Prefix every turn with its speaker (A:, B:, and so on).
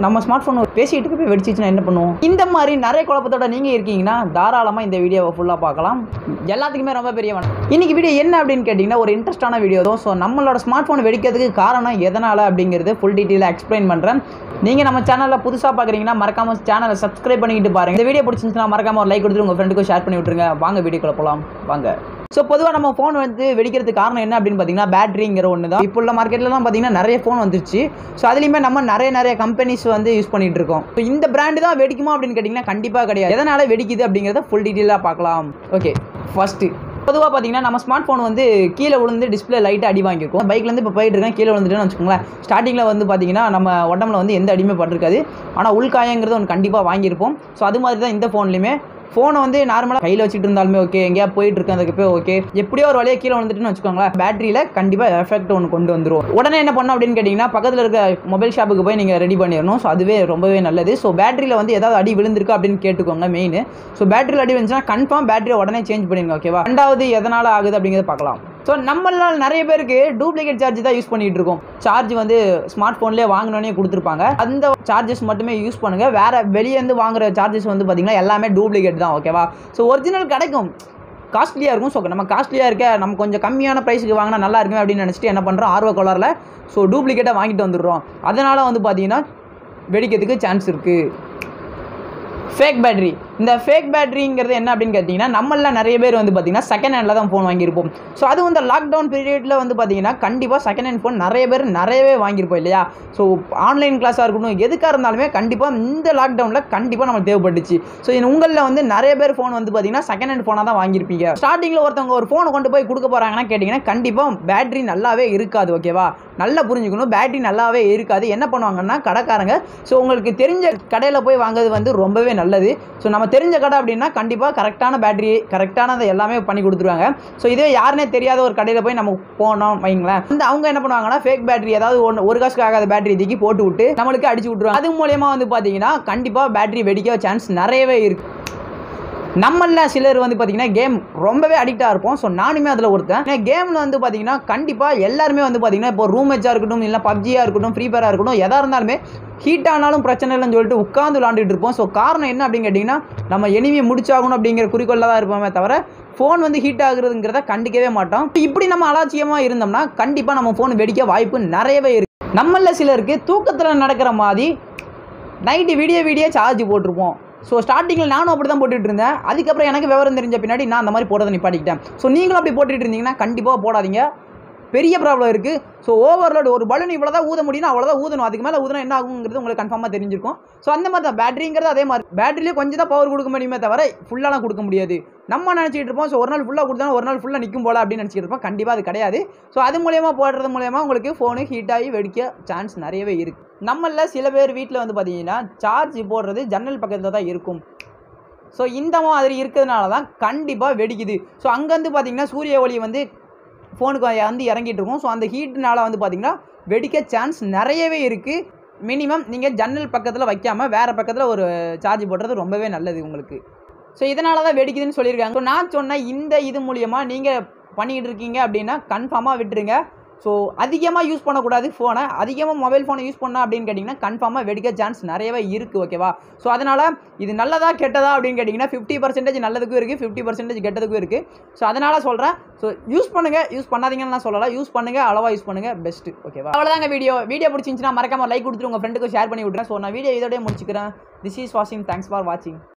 A: நம்ம smart phone பேசிகிட்டு இருக்க போய் வெடிச்சிச்சுன்னா என்ன பண்ணுவோம் இந்த மாதிரி நிறைய குழப்பத்தோட நீங்கள் இருக்கீங்கன்னா தாராளமாக இந்த வீடியோவை ஃபுல்லாக பார்க்கலாம் எல்லாத்துக்குமே ரொம்ப பெரிய வணக்கம் இன்னைக்கு வீடியோ என்ன அப்படின்னு கேட்டிங்கன்னா ஒரு இன்ட்ரெஸ்டான வீடியோ தான் ஸோ நம்மளோட ஸ்மார்ட் ஃபோன் வெடிக்கிறதுக்கு காரணம் எதனால் அப்படிங்கிறது ஃபுல் டீட்டெயிலாக எக்ஸ்பிளைன் பண்ணுறேன் நீங்கள் நம்ம சேனலில் புதுசாக பார்க்குறீங்கன்னா மறக்காம சேனலை சப்ஸ்கிரைப் பண்ணிக்கிட்டு பாருங்க இந்த வீடியோ பிடிச்சிருந்துச்சுன்னா மறக்காம ஒரு லைக் கொடுத்துட்டு உங்கள் ஃப்ரெண்டுக்கும் ஷேர் பண்ணி விட்டுருங்க வாங்க வீடியோக்குள்ள போகலாம் வாங்க ஸோ பொதுவாக நம்ம ஃபோன் வந்து வெடிக்கிறதுக்கு காரணம் என்ன அப்படின்னு பார்த்தீங்கன்னா பேட்டரிங்கிற ஒன்று தான் இப்போ உள்ள மார்க்கெட்லலாம் பார்த்தீங்கன்னா நிறைய ஃபோன் வந்துருச்சு ஸோ அதுலேயுமே நம்ம நிறைய நிறைய கம்பெனிஸ் வந்து யூஸ் பண்ணிட்டு இருக்கோம் ஸோ இந்த பிராண்டு தான் வெடிக்குமா அப்படின்னு கேட்டிங்கன்னா கண்டிப்பாக கிடையாது எதனால் வெடிக்குது அப்படிங்கிறத ஃபுல் டீட்டெயிலாக பார்க்கலாம் ஓகே ஃபஸ்ட்டு பொதுவாக பார்த்தீங்கன்னா நம்ம ஸ்மார்ட் ஃபோன் வந்து கீழே விழுந்து டிஸ்பிளே லைட்டாக அடி வாங்கியிருக்கும் பைக்லேருந்து இப்போ போயிட்டு இருக்கேன் கீழே விழுந்துட்டுன்னு வச்சுக்கோங்களேன் ஸ்டார்டிங்கில் வந்து பார்த்தீங்கன்னா நம்ம உடம்புல வந்து எந்த அடியுமே பட்டிருக்காது ஆனால் உள்காயங்கிறது ஒன்று கண்டிப்பாக வாங்கியிருப்போம் ஸோ அது மாதிரி தான் இந்த ஃபோன்லையுமே ஃபோனை வந்து நார்மலாக கையில் வச்சுட்டு இருந்தாலுமே ஓகே எங்கேயா போயிட்டு இருக்கறதுக்கு போய் ஓகே எப்படியோ ஒரு வழியாக கீழே வந்துட்டுன்னு வச்சுக்கோங்களேன் பேட்டரியில் கண்டிப்பாக எஃபெக்ட் ஒன்று கொண்டு வந்துரும் உடனே என்ன பண்ணணும் அப்படின்னு கேட்டிங்கன்னா பக்கத்தில் இருக்க மொபைல் ஷாப்புக்கு போய் நீங்கள் ரெடி பண்ணிடணும் ஸோ அதுவே ரொம்பவே நல்லது ஸோ பேட்டரியில் வந்து ஏதாவது அடி விழுந்திருக்கு அப்படின்னு கேட்டுக்கோங்க மெயின் ஸோ பேட்டரியில் அடி வந்துச்சுன்னா கன்ஃபார்ம் பேட்டரியை உடனே சேஞ்ச் பண்ணிடுங்க ஓகேவா ரெண்டாவது எதனால் ஆகுது அப்படிங்கிறத பார்க்கலாம் ஸோ நம்மளால நிறைய பேருக்கு டூப்ளிகேட் சார்ஜ் தான் யூஸ் பண்ணிட்டு இருக்கோம் சார்ஜ் வந்து ஸ்மார்ட் ஃபோன்லேயே வாங்கினோடனே கொடுத்துருப்பாங்க அந்த சார்ஜஸ் மட்டுமே யூஸ் பண்ணுங்க வேற வெளியே இருந்து வாங்குற சார்ஜஸ் வந்து பார்த்தீங்கன்னா எல்லாமே டூப்ளிகேட் தான் ஓகேவா ஸோ ஒரிஜினல் கிடைக்கும் காஸ்ட்லியாக இருக்கும் ஸோ நம்ம காஸ்ட்லியாக இருக்க நம்ம கொஞ்சம் கம்மியான ப்ரைஸுக்கு வாங்கினா நல்லா இருக்குமே அப்படின்னு நினச்சிட்டு என்ன பண்ணுறோம் ஆர்வ கலரில் ஸோ டூப்ளிகேட்டாக வாங்கிட்டு வந்துடுறோம் அதனால் வந்து பார்த்தீங்கன்னா வெடிக்கிறதுக்கு சான்ஸ் இருக்குது ஃபேக் பேட்டரி இந்த ஃபேக் பேட்டரிங்கிறது என்ன அப்படின்னு கேட்டிங்கன்னா நம்மள நிறைய பேர் வந்து பார்த்தீங்கன்னா செகண்ட் ஹேண்டில் தான் ஃபோன் வாங்கியிருப்போம் ஸோ அதுவும் இந்த லாக்டவுன் பீரியடில் வந்து பார்த்தீங்கன்னா கண்டிப்பாக செகண்ட் ஹேண்ட் ஃபோன் நிறைய பேர் நிறையவே வாங்கியிருப்போம் இல்லையா ஸோ ஆன்லைன் கிளாஸாக இருக்கட்டும் எதுக்காக இருந்தாலுமே கண்டிப்பாக இந்த லாக்டவுனில் கண்டிப்பாக நம்மளுக்கு தேவைப்பட்டுச்சு ஸோ இது உங்களில் வந்து நிறைய பேர் ஃபோன் வந்து பார்த்தீங்கன்னா செகண்ட் ஹேண்ட் ஃபோனாக தான் வாங்கியிருப்பீங்க ஸ்டார்டிங்கில் ஒருத்தவங்க ஒரு ஃபோனை கொண்டு போய் கொடுக்க போகிறாங்கன்னா கேட்டிங்கன்னா கண்டிப்பாக பேட்டரி நல்லாவே இருக்காது ஓகேவா நல்லா புரிஞ்சுக்கணும் பேட்டரி நல்லாவே இருக்காது என்ன பண்ணுவாங்கன்னா கடைக்காரங்க ஸோ உங்களுக்கு தெரிஞ்ச கடையில் போய் வாங்குறது வந்து ரொம்பவே நல்லது ஸோ நம்ம தெரிஞ்ச கடை அப்படின்னா கண்டிப்பாக கரெக்டான பேட்டரி கரெக்டானது எல்லாமே பண்ணி கொடுத்துருவாங்க ஸோ இதே யாருனே தெரியாத ஒரு கடையில் போய் நம்ம போனோம் வைங்களேன் வந்து அவங்க என்ன பண்ணுவாங்கன்னா ஃபேக் பேட்டரி ஏதாவது ஒன்று ஒரு காசுக்கு ஆகாத பேட்டரி தூக்கி போட்டு விட்டு நம்மளுக்கு அடிச்சு விட்ருவாங்க அது மூலயமா வந்து பார்த்தீங்கன்னா கண்டிப்பாக பேட்டரி வெடிக்க சான்ஸ் நிறையவே இருக்குது நம்மள சிலர் வந்து பார்த்தீங்கன்னா கேம் ரொம்பவே அடிக்டாக இருப்போம் ஸோ நானுமே அதில் ஒருத்தன் கேமில் வந்து பார்த்தீங்கன்னா கண்டிப்பாக எல்லாருமே வந்து பார்த்தீங்கன்னா இப்போ ரூம் மேட்சாக இருக்கட்டும் இல்லை பப்ஜியாக இருக்கட்டும் ஃப்ரீ ஃபயராக இருக்கட்டும் எதாக இருந்தாலுமே ஹீட் ஆனாலும் பிரச்சனை இல்லைன்னு சொல்லிட்டு உட்காந்து விளாண்டுட்டு இருப்போம் ஸோ காரணம் என்ன அப்படின்னு கேட்டிங்கன்னா நம்ம எனிமையை முடிச்சாகணும் அப்படிங்கிற குறிக்கோளில் தான் இருப்போமே தவிர ஃபோன் வந்து ஹீட் ஆகுறதுங்கிறத கண்டிக்கவே மாட்டோம் இப்படி நம்ம அலாட்சியமாக இருந்தோம்னா கண்டிப்பாக நம்ம ஃபோன் வெடிக்க வாய்ப்பு நிறையவே இருக்குது நம்மள சிலருக்கு தூக்கத்தில் நடக்கிற மாதிரி நைட்டு விடிய விடிய சார்ஜ் போட்டிருப்போம் ஸோ ஸ்டார்டிங்கில் நானும் அப்படி தான் போட்டுட்டு இருந்தேன் அதுக்கப்புறம் எனக்கு விவரம் தெரிஞ்ச பின்னாடி நான் அந்த மாதிரி போடுறதை நிப்பாட்டிக்கிட்டேன் ஸோ நீங்களும் அப்படி போட்டுட்டு இருந்தீங்கன்னா கண்டிப்பாக போடாதீங்க பெரிய ப்ராப்ளம் இருக்குது ஸோ ஓவர்லோட் ஒரு பலூன் இவ்வளோ தான் ஊத முடியும் அவ்வளோதான் ஊதணும் அதுக்கு மேலே ஊதணும் என்ன ஆகுங்கிறது உங்களுக்கு கன்ஃபார்மாக தெரிஞ்சிருக்கும் ஸோ அந்த மாதிரி தான் பேட்டரிங்கிறது அதே மாதிரி பேட்டரியிலே கொஞ்சம் தான் பவர் கொடுக்க முடியுமே தவிர ஃபுல்லாலாம் கொடுக்க முடியாது நம்ம நினச்சிட்டு இருப்போம் ஸோ ஒரு நாள் ஃபுல்லாக கொடுத்தா ஒரு நாள் ஃபுல்லாக நிற்கும் போல அப்படின்னு நினச்சிட்டு இருப்போம் கண்டிப்பாக அது கிடையாது ஸோ அது மூலயமா போடுறது மூலயமா உங்களுக்கு ஃபோனு ஹீட் ஆகி வெடிக்க சான்ஸ் நிறையவே இருக்குது நம்மளில் சில பேர் வீட்டில் வந்து பார்த்தீங்கன்னா சார்ஜ் போடுறது ஜன்னல் பக்கத்தில் தான் இருக்கும் ஸோ இந்த மாதிரி இருக்கிறதுனால தான் கண்டிப்பாக வெடிக்குது ஸோ அங்கேருந்து பார்த்தீங்கன்னா சூரிய ஒளி வந்து ஃபோனுக்கு வந்து இறங்கிட்டு இருக்கும் ஸோ அந்த ஹீட்னால வந்து பார்த்தீங்கன்னா வெடிக்க சான்ஸ் நிறையவே இருக்குது மினிமம் நீங்கள் ஜன்னல் பக்கத்தில் வைக்காமல் வேறு பக்கத்தில் ஒரு சார்ஜ் போடுறது ரொம்பவே நல்லது உங்களுக்கு ஸோ இதனால தான் வெடிக்குதுன்னு சொல்லியிருக்காங்க ஸோ நான் சொன்ன இந்த இது மூலியமாக நீங்கள் பண்ணிக்கிட்டு இருக்கீங்க அப்படின்னா கன்ஃபார்மாக விட்டுருங்க ஸோ அதிகமாக யூஸ் பண்ணக்கூடாது ஃபோனை அதிகமாக மொபைல் ஃபோனை யூஸ் பண்ணா அப்படின்னு கேட்டிங்கன்னா கன்ஃபார்மாக வெடிக்க சான்ஸ் நிறையவே இருக்குது ஓகேவா ஸோ அதனால் இது நல்லதா கெட்டதா அப்படின்னு கேட்டிங்கன்னா ஃபிஃப்டி பர்சன்டேஜ் நல்லதுக்கும் இருக்குது ஃபிஃப்டி பர்சன்டேஜ் கெட்டதுக்கும் இருக்குது ஸோ அதனால் சொல்கிறேன் ஸோ யூஸ் பண்ணுங்கள் யூஸ் பண்ணாதீங்கன்னு நான் சொல்லலாம் யூஸ் பண்ணுங்கள் அளவாக யூஸ் பண்ணுங்கள் பெஸ்ட்டு ஓகேவா அவ்வளோதாங்க வீடியோ வீடியோ பிடிச்சிருந்துச்சுன்னா மறக்காம லைக் கொடுத்துட்டு உங்கள் ஃப்ரெண்டுக்கு ஷேர் பண்ணி விட்றேன் ஸோ நான் வீடியோ இதோடய முடிச்சுக்கிறேன் this is washing thanks for வாட்சிங்